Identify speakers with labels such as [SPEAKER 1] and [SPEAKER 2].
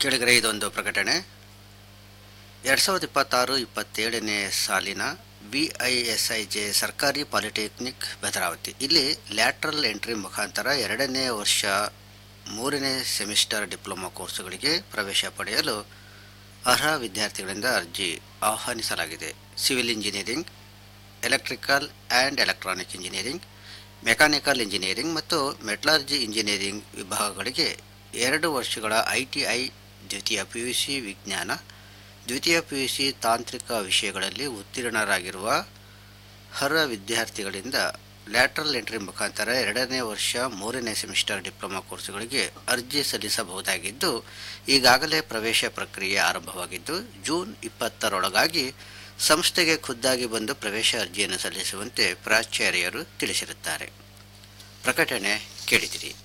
[SPEAKER 1] ಕೆಳಗಡೆ ಇದೊಂದು ಪ್ರಕಟಣೆ ಎರಡು ಸಾವಿರದ ಇಪ್ಪತ್ತಾರು ಇಪ್ಪತ್ತೇಳನೇ ಸಾಲಿನ V I S I J ಸರ್ಕಾರಿ ಪಾಲಿಟೆಕ್ನಿಕ್ ಭದ್ರಾವತಿ ಇಲ್ಲಿ ಲ್ಯಾಟ್ರಲ್ ಎಂಟ್ರಿ ಮುಖಾಂತರ ಎರಡನೇ ವರ್ಷ ಮೂರನೇ ಸೆಮಿಸ್ಟರ್ ಡಿಪ್ಲೊಮಾ ಕೋರ್ಸುಗಳಿಗೆ ಪ್ರವೇಶ ಪಡೆಯಲು ಅರ್ಹ ವಿದ್ಯಾರ್ಥಿಗಳಿಂದ ಅರ್ಜಿ ಆಹ್ವಾನಿಸಲಾಗಿದೆ civil engineering electrical and electronic engineering mechanical engineering ಮತ್ತು ಮೆಟ್ಲರ್ಜಿ ಇಂಜಿನಿಯರಿಂಗ್ ವಿಭಾಗಗಳಿಗೆ ಎರಡು ವರ್ಷಗಳ ಐ ಟಿ ಐ ದ್ವಿತೀಯ ಪಿ ಯು ಸಿ ವಿಜ್ಞಾನ ದ್ವಿತೀಯ ಪಿ ಯು ಸಿ ತಾಂತ್ರಿಕ ವಿಷಯಗಳಲ್ಲಿ ಉತ್ತೀರ್ಣರಾಗಿರುವ ಅರ್ಹ ವಿದ್ಯಾರ್ಥಿಗಳಿಂದ ಲ್ಯಾಟ್ರಲ್ ಎಂಟ್ರಿ ಮುಖಾಂತರ ಎರಡನೇ ವರ್ಷ ಮೂರನೇ ಸೆಮಿಸ್ಟರ್ ಡಿಪ್ಲೊಮಾ ಕೋರ್ಸುಗಳಿಗೆ ಅರ್ಜಿ ಸಲ್ಲಿಸಬಹುದಾಗಿದ್ದು ಈಗಾಗಲೇ ಪ್ರವೇಶ ಪ್ರಕ್ರಿಯೆ ಆರಂಭವಾಗಿದ್ದು ಜೂನ್ ಇಪ್ಪತ್ತರೊಳಗಾಗಿ ಸಂಸ್ಥೆಗೆ ಖುದ್ದಾಗಿ ಬಂದು ಪ್ರವೇಶ ಅರ್ಜಿಯನ್ನು ಸಲ್ಲಿಸುವಂತೆ ಪ್ರಾಚಾರ್ಯರು ತಿಳಿಸಿರುತ್ತಾರೆ ಪ್ರಕಟಣೆ ಕೇಳಿದಿರಿ